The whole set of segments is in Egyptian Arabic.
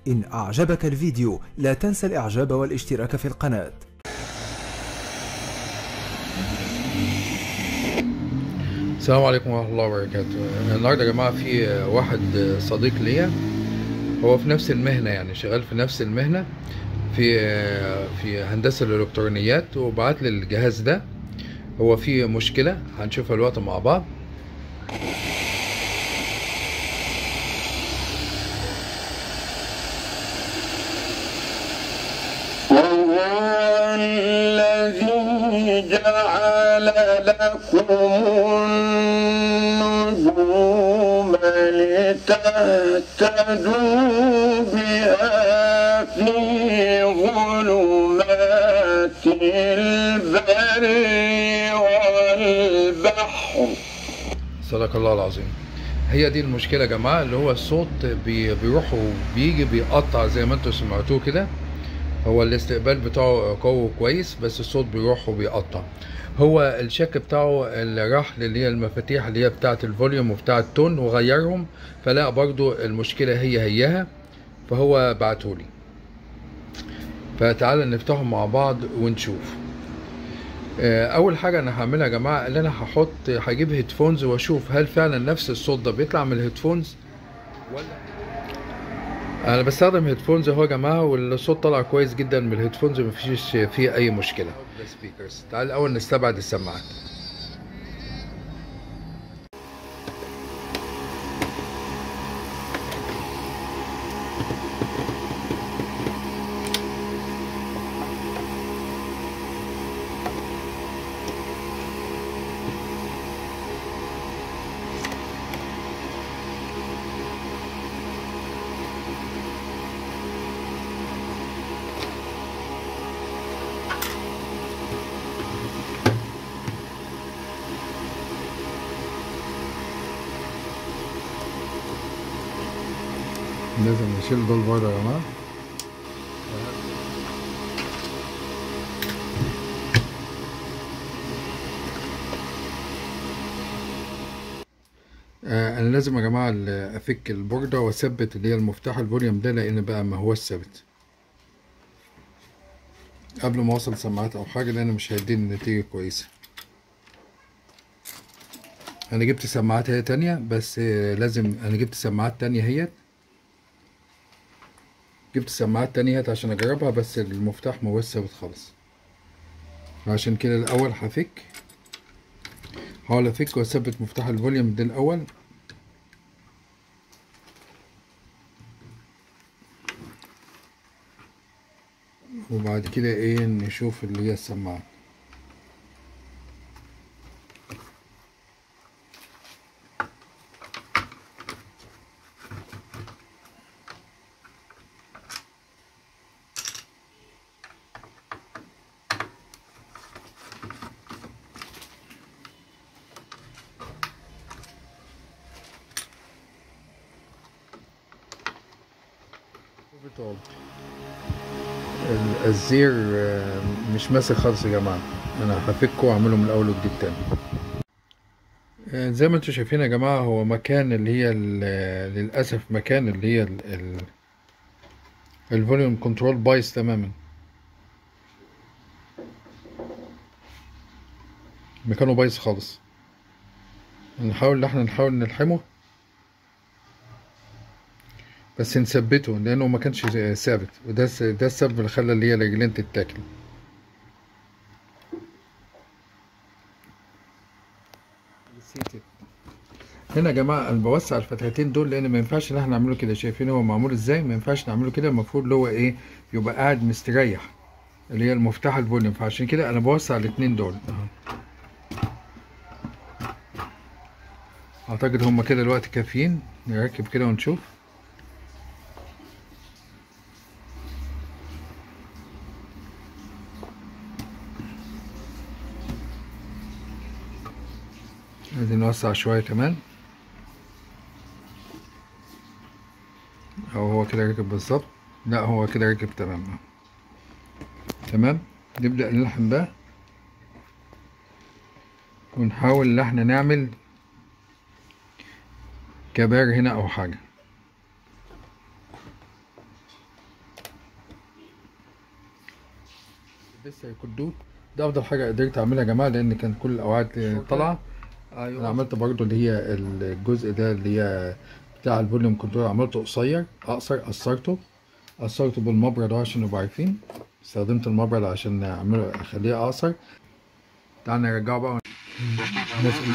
إن أعجبك الفيديو لا تنسى الإعجاب والاشتراك في القناة السلام عليكم ورحمة الله وبركاته النهاردة يا جماعة في واحد صديق ليا هو في نفس المهنة يعني شغال في نفس المهنة في في هندسة الإلكترونيات وبعت لي الجهاز ده هو فيه مشكلة هنشوفها الوقت مع بعض وهو الذي جعل لكم النجوم لتهتدوا بها في ظلمات البر والبحر صدق الله العظيم هي دي المشكلة يا جماعة اللي هو الصوت بي بيروح وبيجي بيقطع زي ما انتوا سمعتوه كده هو الاستقبال بتاعه قوي كويس بس الصوت بيروح وبيقطع هو الشك بتاعه اللي راح اللي هي المفاتيح اللي هي بتاعة الفوليوم وبتاعة التون وغيرهم فلقى برضو المشكلة هي هيها فهو بعتهولي فتعالى نفتحهم مع بعض ونشوف آه، اول حاجه انا هعملها يا جماعه اللي انا هحط هجيب هيدفونز واشوف هل فعلا نفس الصوت ده بيطلع من الهيدفونز ولا انا بستخدم هيدفونز اهو يا جماعه والصوت طلع كويس جدا من الهيدفونز مفيش فيه اي مشكله تعال الاول نستبعد السماعات لازم نشيل دول بره يا جماعه آه، انا لازم يا جماعه ال- افك البورده واثبت اللي هي المفتاح الفوليوم ده لان بقى ما هوش ثابت قبل ما اوصل سماعات او حاجه لان مش هيديني نتيجه كويسه انا جبت سماعات هي تانية بس آه، لازم انا جبت سماعات تانية هي جبت سماعات تانية هات عشان اجربها بس المفتاح ما هوش ثابت خالص عشان كده الاول هفك هحاول افك واثبت مفتاح الفوليوم ده الاول وبعد كده ايه نشوف اللي هي السماعة ال- الزير آه، مش ماسك خالص يا جماعة انا هفكه واعمله من الاول وجديد تاني آه، زي ما انتوا شايفين يا جماعة هو مكان اللي هي ال- للأسف مكان اللي هي ال- ال- الفوليوم كنترول بايظ تماما مكانه بايظ خالص نحاول ان احنا نحاول نلحمه بس نثبته لانه ما كانش ثابت وده س- ده السبب اللي خلى اللي هي الرجلين تتاكل هنا يا جماعه انا بوسع الفتحتين دول لان ما ينفعش ان احنا نعمله كده شايفين هو معمول ازاي ما ينفعش نعمله كده المفروض اللي هو ايه يبقى قاعد مستريح اللي هي المفتاح الفوليوم فعشان كده انا بوسع الاتنين دول اهو اعتقد هما كده الوقت كافيين نركب كده ونشوف عايزين نوسع شوية كمان او هو كده راكب بالظبط لا هو كده راكب تمام تمام نبدأ نلحم ده ونحاول ان احنا نعمل كبار هنا او حاجة لسه يكدوه ده افضل حاجه قدرت اعملها يا جماعه لان كان كل الاوعاد طالعه انا عملت برضو اللي هي الجزء ده اللي هي بتاع الفوليوم كنترول عملته قصير اقصر قصرته قصرته بالمبرد عشان نبقى عارفين استخدمت المبرد عشان اعمله اخليه اقصر تعالى نرجعه بقى نسأل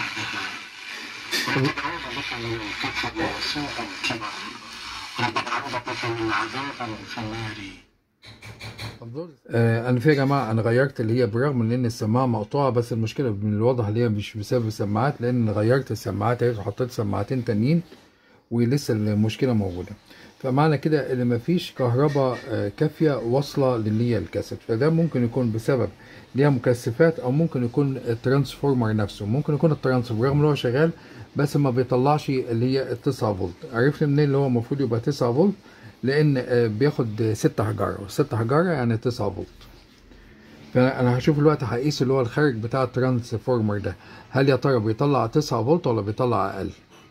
آه انا في يا جماعه انا غيرت اللي هي برغم ان السماعه مقطوعه بس المشكله من الواضح اللي هي مش بسبب السماعات لان غيرت السماعات اهي وحطيت سماعتين تانيين ولسه المشكله موجوده فمعنى كده ان مفيش كهرباء آه، كافيه واصله للي هي الكاسيت فده ممكن يكون بسبب ليها مكثفات او ممكن يكون الترانسفورمر نفسه ممكن يكون الترانسفورمر رغم ان هو شغال بس ما بيطلعش اللي هي ال 9 فولت عرفت منين اللي هو المفروض يبقى 9 فولت لان آه، بياخد 6 حجاره 6 حجاره يعني 9 فولت فانا هشوف الوقت هقيس اللي هو الخارج بتاع الترانسفورمر ده هل يا ترى بيطلع 9 فولت ولا بيطلع اقل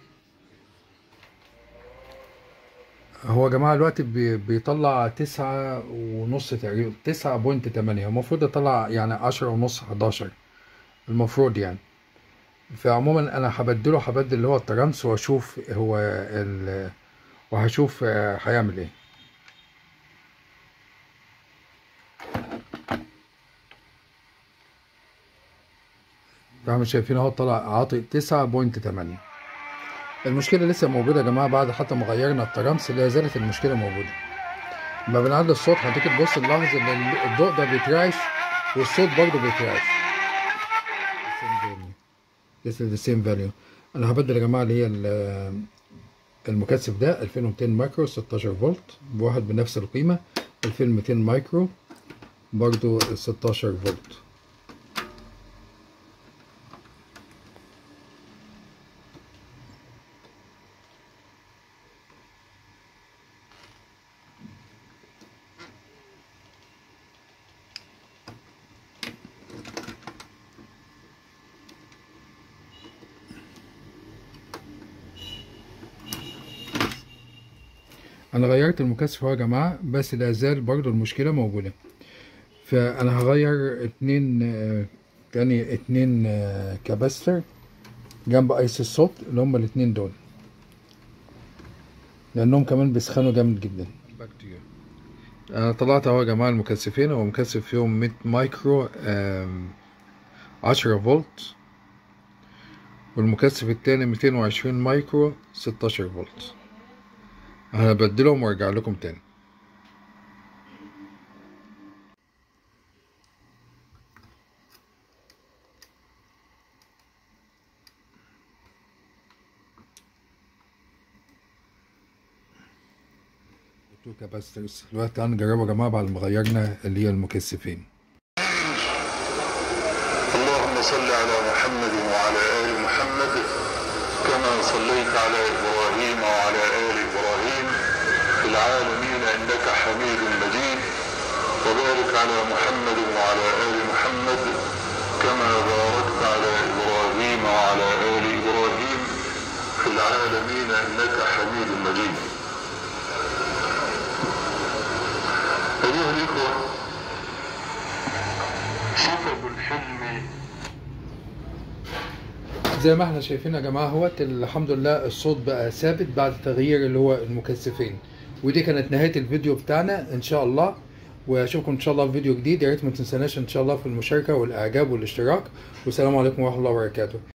هو يا جماعة الوقت بي- بيطلع تسعة ونص تقريبا تسعة بوينت تمانية المفروض يطلع يعني عشرة ونص حداشر المفروض يعني فعموما أنا هبدله هبدل اللي هو الترانس وأشوف هو ال وهشوف آه، هيعمل إيه فاحنا شايفين اهو طلع عاطي تسعة بوينت تمانية المشكلة لسه موجودة يا جماعة بعد حتى ما غيرنا الترانس لا زالت المشكلة موجودة لما بنعلي الصوت هتيجي تبص نلاحظ ان الضوء ده بيترعش والصوت برضه بيترعش This is the same value انا هبدل يا جماعة اللي هي ال- المكثف ده 2200 مايكرو 16 فولت بواحد بنفس القيمة 2200 مايكرو برضه 16 فولت انا غيرت المكثف اهو يا جماعه بس لا زال برضو المشكله موجوده فانا هغير اتنين آه، تاني اتنين آه، كاباستر جنب ايس الصوت اللي هما الاتنين دول لانهم كمان بيسخنوا جامد جدا انا طلعت اهو يا جماعه المكثفين هو مكثف فيهم 100 مايكرو آم، 10 فولت والمكثف التاني 220 مايكرو 16 فولت هبدلهم وارجع لكم تاني تو كاباسترز دلوقتي هنجربه يا جماعه بعد ما غيرنا اللي هي المكثفين اللهم صل على محمد وعلى آل محمد كما صليت على إبراهيم وعلى آل إبراهيم في العالمين إنك حميد مجيد وبارك على محمد وعلى آل محمد كما باركت على إبراهيم وعلى آل إبراهيم في العالمين إنك حميد مجيد أيها الإخوة صفة الحلم زي ما احنا شايفين يا جماعه اهوت الحمد لله الصوت بقى ثابت بعد تغيير اللي هو المكثفين ودي كانت نهايه الفيديو بتاعنا ان شاء الله واشوفكم ان شاء الله في فيديو جديد يا ريت ما تنسوناش ان شاء الله في المشاركه والاعجاب والاشتراك والسلام عليكم ورحمه الله وبركاته